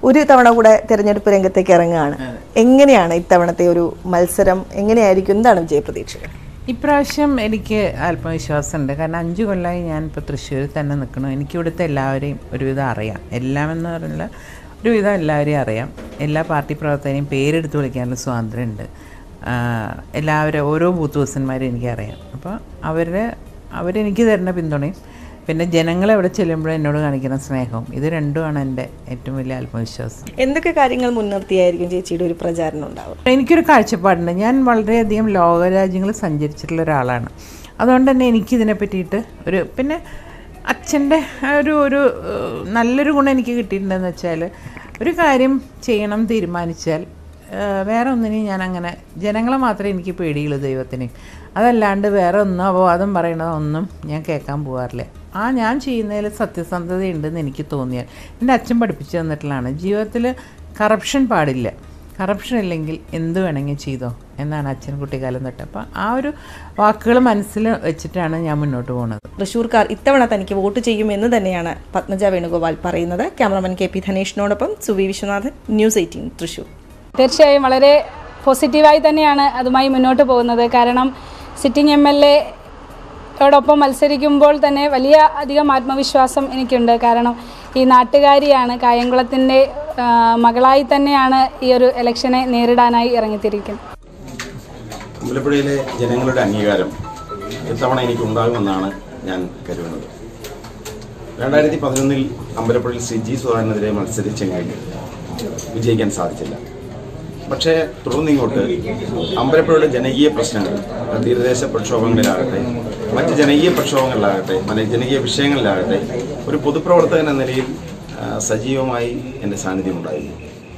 ഒരു തവണ കൂടെ തെരഞ്ഞെടുപ്പ് രംഗത്തേക്ക് ഇറങ്ങുകയാണ് എങ്ങനെയാണ് ഇത്തവണത്തെ ഒരു മത്സരം എങ്ങനെയായിരിക്കും എന്താണ് വിജയപ്രതീക്ഷകൾ ഇപ്രാവശ്യം എനിക്ക് ആത്മവിശ്വാസമുണ്ട് കാരണം അഞ്ച് കൊല്ലമായി ഞാൻ ഇപ്പോൾ തൃശ്ശൂരിൽ തന്നെ നിൽക്കണം എനിക്ക് ഇവിടുത്തെ എല്ലാവരെയും ഒരുവിധം അറിയാം എല്ലാം എന്ന് പറഞ്ഞാൽ ഒരുവിധം എല്ലാവരെയും അറിയാം എല്ലാ പാർട്ടി പ്രവർത്തകരെയും പേരെടുത്ത് വിളിക്കാനുള്ള സ്വാതന്ത്ര്യമുണ്ട് ആഹ് എല്ലാവരും ഓരോ ബൂത്ത് പേഴ്സന്മാരെയും എനിക്കറിയാം അപ്പോൾ അവരുടെ അവരെനിക്ക് തരുന്ന പിന്തുണയും പിന്നെ ജനങ്ങൾ എവിടെ ചെല്ലുമ്പോഴും എന്നോട് കാണിക്കുന്ന സ്നേഹവും ഇത് രണ്ടുമാണ് എൻ്റെ ഏറ്റവും വലിയ ആത്മവിശ്വാസം എന്തൊക്കെ കാര്യങ്ങൾ മുൻനിർത്തിയായിരിക്കും ചേച്ചിയുടെ ഒരു പ്രചാരണം ഉണ്ടാവുക എനിക്കൊരു കാഴ്ചപ്പാടുണ്ട് ഞാൻ വളരെയധികം ലോകരാജ്യങ്ങൾ സഞ്ചരിച്ചിട്ടുള്ള ഒരാളാണ് അതുകൊണ്ട് തന്നെ എനിക്കിതിനെ പറ്റിയിട്ട് ഒരു പിന്നെ അച്ഛൻ്റെ ഒരു ഒരു ഏഹ്, നല്ലൊരു ഗുണം എനിക്ക് കിട്ടിയിട്ടുണ്ടെന്ന് വെച്ചാൽ ഒരു കാര്യം ചെയ്യണം തീരുമാനിച്ചാൽ ഏഹ്, വേറെ ഒന്നിനെയും ഞാൻ അങ്ങനെ ജനങ്ങളെ മാത്രമേ എനിക്ക് പേടിയുള്ളൂ ദൈവത്തിന് അതല്ലാണ്ട് വേറെ ഒന്നും അപവാദം പറയണതൊന്നും ഞാൻ കേൾക്കാൻ പോകാറില്ല ആ ഞാൻ ചെയ്യുന്നതിൽ സത്യസന്ധതയുണ്ടെന്ന് എനിക്ക് തോന്നിയാൽ എൻ്റെ അച്ഛൻ പഠിപ്പിച്ചു തന്നിട്ടുള്ളതാണ് ജീവിതത്തിൽ കറപ്ഷൻ പാടില്ല കറപ്ഷൻ ഇല്ലെങ്കിൽ എന്ത് വേണമെങ്കിൽ ചെയ്തോ എന്നാണ് അച്ഛൻ കുട്ടിക്കാലം തൊട്ട് അപ്പം ആ ഒരു വാക്കുകൾ മനസ്സിൽ വെച്ചിട്ടാണ് ഞാൻ മുന്നോട്ട് പോകുന്നത് തൃശൂർക്കാർ ഇത്തവണ തനിക്ക് വോട്ട് ചെയ്യുമെന്ന് തന്നെയാണ് പത്മജ വേണുഗോപാൽ പറയുന്നത് ക്യാമറമാൻ കെ പി ധനേഷിനോടൊപ്പം സുവി വിശ്വനാഥൻ ന്യൂസ് എയ്റ്റീൻ തൃശൂർ തീർച്ചയായും വളരെ പോസിറ്റീവായി തന്നെയാണ് അതുമായി മുന്നോട്ട് പോകുന്നത് കാരണം സിറ്റിംഗ് എം എൽ എയോടൊപ്പം മത്സരിക്കുമ്പോൾ തന്നെ വലിയ അധികം ആത്മവിശ്വാസം എനിക്കുണ്ട് കാരണം ഈ നാട്ടുകാരിയാണ് കായംകുളത്തിൻ്റെ ആ, മകളായി തന്നെയാണ് ഈ ഒരു ഇലക്ഷനെ നേരിടാനായി ഇറങ്ങിത്തിരിക്കുന്നത് അമ്പലപ്പുഴയിലെ ജനങ്ങളുടെ അംഗീകാരം ഇത്തവണ എനിക്കുണ്ടാകുമെന്നാണ് ഞാൻ കരുതുന്നത് രണ്ടായിരത്തി പതിനൊന്നിൽ അമ്പലപ്പുഴയിൽ ശ്രീ ജി സുധാകരനെതിരെ മത്സരിച്ചെങ്കിൽ വിജയിക്കാൻ സാധിച്ചില്ല പക്ഷേ തുടർന്നിങ്ങോട്ട് അമ്പലപ്പുഴയുടെ ജനകീയ പ്രശ്നങ്ങൾ തീരദേശ പ്രക്ഷോഭങ്ങളിലാകട്ടെ മറ്റ് ജനകീയ പ്രക്ഷോഭങ്ങളിലാകട്ടെ മറ്റ് ജനകീയ വിഷയങ്ങളിലാകട്ടെ ഒരു പൊതുപ്രവർത്തകൻ എന്ന നിലയിൽ ആ, സജീവമായി എൻ്റെ സാന്നിധ്യമുണ്ടായിരുന്നു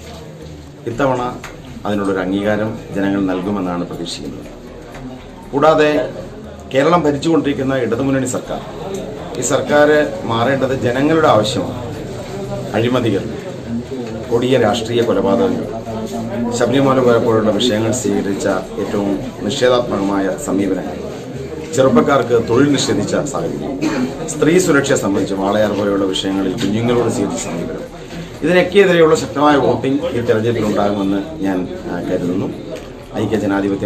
ഇത്തവണ അതിനുള്ളൊരു അംഗീകാരം ജനങ്ങൾ നൽകുമെന്നാണ് പ്രതീക്ഷിക്കുന്നത് കൂടാതെ കേരളം ഭരിച്ചുകൊണ്ടിരിക്കുന്ന ഇടതുമുന്നണി സർക്കാർ ഈ സർക്കാർ മാറേണ്ടത് ജനങ്ങളുടെ ആവശ്യമാണ് അഴിമതികൾ കൊടിയ രാഷ്ട്രീയ കൊലപാതകങ്ങൾ ശബരിമല പോലുള്ള വിഷയങ്ങൾ സ്വീകരിച്ച ഏറ്റവും നിഷേധാത്മകമായ സമീപനങ്ങൾ ചെറുപ്പക്കാർക്ക് തൊഴിൽ നിഷേധിച്ച സാഹചര്യം സ്ത്രീ സുരക്ഷയെ സംബന്ധിച്ച് വാളയാർ പോലെയുള്ള വിഷയങ്ങളിൽ കുഞ്ഞുങ്ങളോട് സ്വീകരിച്ച സമീപനം ഇതിനൊക്കെതിരെയുള്ള ശക്തമായ വോട്ടിംഗ് ഈ തെരഞ്ഞെടുപ്പിൽ ഉണ്ടാകുമെന്ന് ഞാൻ ആ, കരുതുന്നു ഐക്യ ജനാധിപത്യ